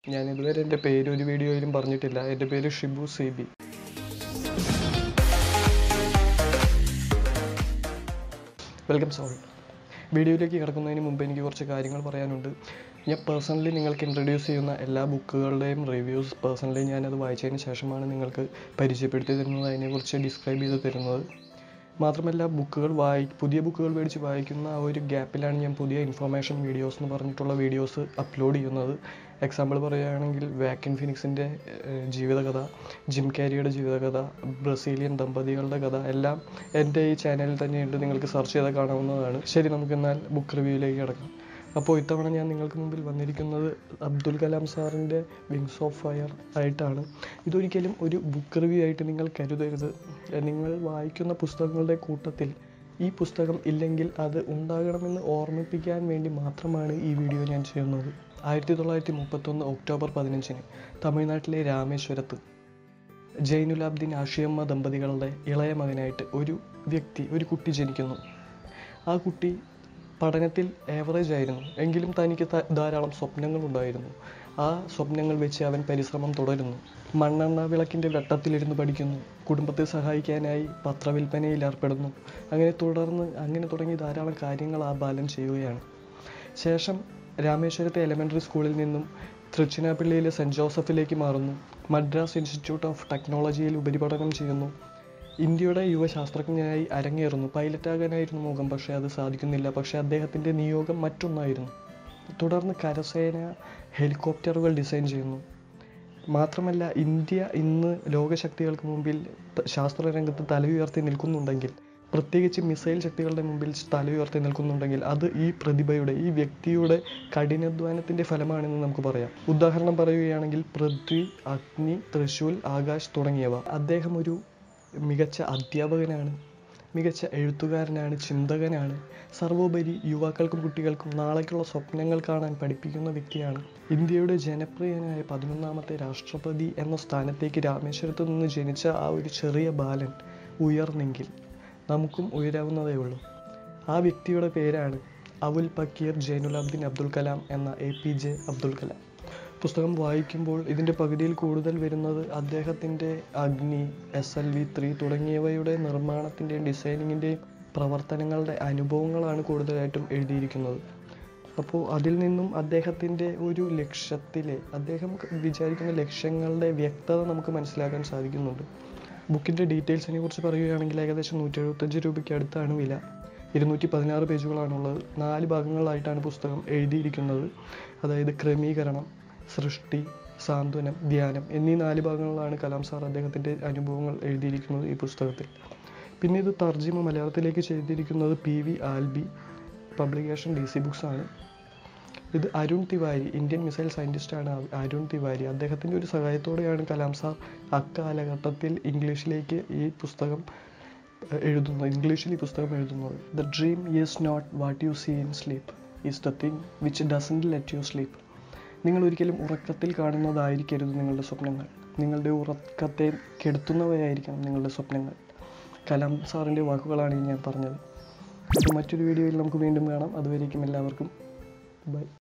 ഞാൻ ഇതുവരെ എൻ്റെ പേര് ഒരു വീഡിയോയിലും പറഞ്ഞിട്ടില്ല എൻ്റെ പേര് Shibu C B welcome soul വീഡിയോയിലേക്ക് കിടക്കുന്നതിന് മുമ്പ് എനിക്ക് കുറച്ച് കാര്യങ്ങൾ പറയാനുണ്ട് ഞാൻ പേഴ്സണലി നിങ്ങൾക്ക് ഇൻട്രൊഡ്യൂസ് ചെയ്യുന്ന എല്ലാ ബുക്കുകളുടെയും റിവ്യൂസ് പേഴ്സണലി ഞാനത് വായിച്ചതിന് ശേഷമാണ് നിങ്ങൾക്ക് പരിചയപ്പെടുത്തി തരുന്നത് അതിനെക്കുറിച്ച് ഡിസ്ക്രൈബ് ചെയ്ത് തരുന്നത് മാത്രമല്ല ബുക്കുകൾ വായി പുതിയ ബുക്കുകൾ മേടിച്ച് വായിക്കുന്ന ആ ഒരു ഗ്യാപ്പിലാണ് ഞാൻ പുതിയ ഇൻഫർമേഷൻ വീഡിയോസ് എന്ന് പറഞ്ഞിട്ടുള്ള വീഡിയോസ് അപ്ലോഡ് ചെയ്യുന്നത് എക്സാമ്പിൾ പറയുകയാണെങ്കിൽ വാക്കിൻ ഫിനിക്സിൻ്റെ ജീവിതകഥ ജിം കാരിയുടെ ജീവിതകഥ ബ്രസീലിയൻ ദമ്പതികളുടെ കഥ എല്ലാം എൻ്റെ ഈ ചാനലിൽ തന്നെയുണ്ട് നിങ്ങൾക്ക് സെർച്ച് ചെയ്താൽ കാണാവുന്നതാണ് ശരി നമുക്കെന്നാൽ ബുക്ക് റിവ്യൂയിലേക്ക് കിടക്കാം അപ്പോൾ ഇത്തവണ ഞാൻ നിങ്ങൾക്ക് മുമ്പിൽ വന്നിരിക്കുന്നത് അബ്ദുൽ കലാം സാറിൻ്റെ വിങ്സ് ഓഫ് ഫയർ ആയിട്ടാണ് ഇതൊരിക്കലും ഒരു ബുക്ക് റിവ്യൂ ആയിട്ട് നിങ്ങൾ കരുതരുത് നിങ്ങൾ വായിക്കുന്ന പുസ്തകങ്ങളുടെ കൂട്ടത്തിൽ ഈ പുസ്തകം ഇല്ലെങ്കിൽ അത് ഉണ്ടാകണമെന്ന് ഓർമ്മിപ്പിക്കാൻ വേണ്ടി മാത്രമാണ് ഈ വീഡിയോ ഞാൻ ചെയ്യുന്നത് ആയിരത്തി തൊള്ളായിരത്തി മുപ്പത്തൊന്ന് ഒക്ടോബർ പതിനഞ്ചിന് തമിഴ്നാട്ടിലെ രാമേശ്വരത്ത് ജൈനുലാബ്ദീൻ ആഷിയമ്മ ദമ്പതികളുടെ ഇളയ മകനായിട്ട് ഒരു വ്യക്തി ഒരു കുട്ടി ജനിക്കുന്നു ആ കുട്ടി പഠനത്തിൽ ഏവറേജ് ആയിരുന്നു എങ്കിലും തനിക്ക് ത- ധാരാളം സ്വപ്നങ്ങളുണ്ടായിരുന്നു ആ സ്വപ്നങ്ങൾ വെച്ച് അവൻ പരിശ്രമം തുടരുന്നു മണ്ണെണ്ണ വിളക്കിൻ്റെ വെട്ടത്തിലിരുന്ന് പഠിക്കുന്നു കുടുംബത്തെ സഹായിക്കാനായി പത്രവിൽപ്പനയിൽ ഏർപ്പെടുന്നു അങ്ങനെ തുടർന്ന് അങ്ങനെ തുടങ്ങി ധാരാളം കാര്യങ്ങൾ ആ ബാലൻ ചെയ്യുകയാണ് ശേഷം രാമേശ്വരത്തെ എലമെൻ്ററി സ്കൂളിൽ നിന്നും തൃച്ചിനാപ്പള്ളിയിലെ സെൻറ് ജോസഫിലേക്ക് മാറുന്നു മദ്രാസ് ഇൻസ്റ്റിറ്റ്യൂട്ട് ഓഫ് ടെക്നോളജിയിൽ ഉപരിപഠനം ചെയ്യുന്നു ഇന്ത്യയുടെ യുവശാസ്ത്രജ്ഞനായി അരങ്ങേറുന്നു പൈലറ്റാകാനായിരുന്നു മുഖം പക്ഷേ അത് സാധിക്കുന്നില്ല പക്ഷേ അദ്ദേഹത്തിൻ്റെ നിയോഗം മറ്റൊന്നായിരുന്നു തുടർന്ന് കരസേന ഹെലികോപ്റ്ററുകൾ ഡിസൈൻ ചെയ്യുന്നു മാത്രമല്ല ഇന്ത്യ ഇന്ന് ലോകശക്തികൾക്ക് മുമ്പിൽ ത- ശാസ്ത്രരംഗത്ത് തല ഉയർത്തി നിൽക്കുന്നുണ്ടെങ്കിൽ പ്രത്യേകിച്ച് മിസൈൽ ശക്തികളുടെ മുമ്പിൽ തല ഉയർത്തി നിൽക്കുന്നുണ്ടെങ്കിൽ അത് ഈ പ്രതിഭയുടെ ഈ വ്യക്തിയുടെ കഠിനാധ്വാനത്തിൻ്റെ ഫലമാണെന്ന് നമുക്ക് പറയാം ഉദാഹരണം പറയുകയാണെങ്കിൽ പൃഥ്വി അഗ്നി തൃശൂൽ ആകാശ് തുടങ്ങിയവ അദ്ദേഹം ഒരു മികച്ച അധ്യാപകനാണ് മികച്ച എഴുത്തുകാരനാണ് ചിന്തകനാണ് സർവോപരി യുവാക്കൾക്കും കുട്ടികൾക്കും നാളേക്കുള്ള സ്വപ്നങ്ങൾ കാണാൻ പഠിപ്പിക്കുന്ന വ്യക്തിയാണ് ഇന്ത്യയുടെ ജനപ്രിയനായ പതിനൊന്നാമത്തെ രാഷ്ട്രപതി എന്ന സ്ഥാനത്തേക്ക് രാമേശ്വരത്ത് നിന്ന് ജനിച്ച ആ ഒരു ചെറിയ ബാലൻ ഉയർന്നെങ്കിൽ നമുക്കും ഉയരാവുന്നതേ ഉള്ളൂ ആ വ്യക്തിയുടെ പേരാണ് അവുൽ പക്കീർ ജൈനുലാബ്ദീൻ അബ്ദുൽ കലാം എന്ന A P J Abdul Kalam പുസ്തകം വായിക്കുമ്പോൾ ഇതിൻ്റെ പകുതിയിൽ കൂടുതൽ വരുന്നത് അദ്ദേഹത്തിൻ്റെ അഗ്നി എസ് എൽ വി ത്രീ തുടങ്ങിയവയുടെ നിർമ്മാണത്തിൻ്റെയും ഡിസൈനിങ്ങിൻ്റെയും പ്രവർത്തനങ്ങളുടെ അനുഭവങ്ങളാണ് കൂടുതലായിട്ടും എഴുതിയിരിക്കുന്നത് അപ്പോൾ അതിൽ നിന്നും അദ്ദേഹത്തിൻ്റെ ഒരു ലക്ഷ്യത്തിലെ അദ്ദേഹം വിചാരിക്കുന്ന ലക്ഷ്യങ്ങളുടെ വ്യക്തത നമുക്ക് മനസ്സിലാക്കാൻ സാധിക്കുന്നുണ്ട് ബുക്കിൻ്റെ ഡീറ്റെയിൽസിനെ കുറിച്ച് പറയുകയാണെങ്കിൽ ഏകദേശം നൂറ്റി എഴുപത്തഞ്ച് രൂപയ്ക്ക് അടുത്താണ് വില ഇരുന്നൂറ്റി പതിനാറ് പേജുകളാണുള്ളത് നാല് ഭാഗങ്ങളായിട്ടാണ് പുസ്തകം എഴുതിയിരിക്കുന്നത് അതായത് ക്രമീകരണം സൃഷ്ടി സാന്ത്വനം ധ്യാനം എന്നീ നാല് ഭാഗങ്ങളിലാണ് കലാം സാർ അദ്ദേഹത്തിൻ്റെ അനുഭവങ്ങൾ എഴുതിയിരിക്കുന്നത് ഈ പുസ്തകത്തിൽ പിന്നെ ഇത് തർജിമ മലയാളത്തിലേക്ക് ചെയ്തിരിക്കുന്നത് P V Alby publication D C books ആണ് ഇത് അരുൺ തിവാരി ഇന്ത്യൻ മിസൈൽ സയൻറ്റിസ്റ്റാണ് അരുൺ തിവാരി അദ്ദേഹത്തിൻ്റെ ഒരു സഹായത്തോടെയാണ് കലാം സാർ അക്കാലഘട്ടത്തിൽ ഇംഗ്ലീഷിലേക്ക് ഈ പുസ്തകം ഏർ, എഴുതുന്നത് ഇംഗ്ലീഷിൽ ഈ പുസ്തകം എഴുതുന്നത് the dream is not what you see in sleep is the thing which doesn't let you sleep നിങ്ങൾ ഒരിക്കലും ഉറക്കത്തിൽ കാണുന്നതായിരിക്കരുത് നിങ്ങളുടെ സ്വപ്നങ്ങൾ നിങ്ങളുടെ ഉറക്കത്തെ കെടുത്തുന്നവയായിരിക്കണം നിങ്ങളുടെ സ്വപ്നങ്ങൾ കലാം സാറിൻ്റെ വാക്കുകളാണ് ഈ ഞാൻ പറഞ്ഞത് അപ്പോൾ മറ്റൊരു വീഡിയോയിൽ നമുക്ക് വീണ്ടും കാണാം അതുവരേക്കും എല്ലാവർക്കും ബൈ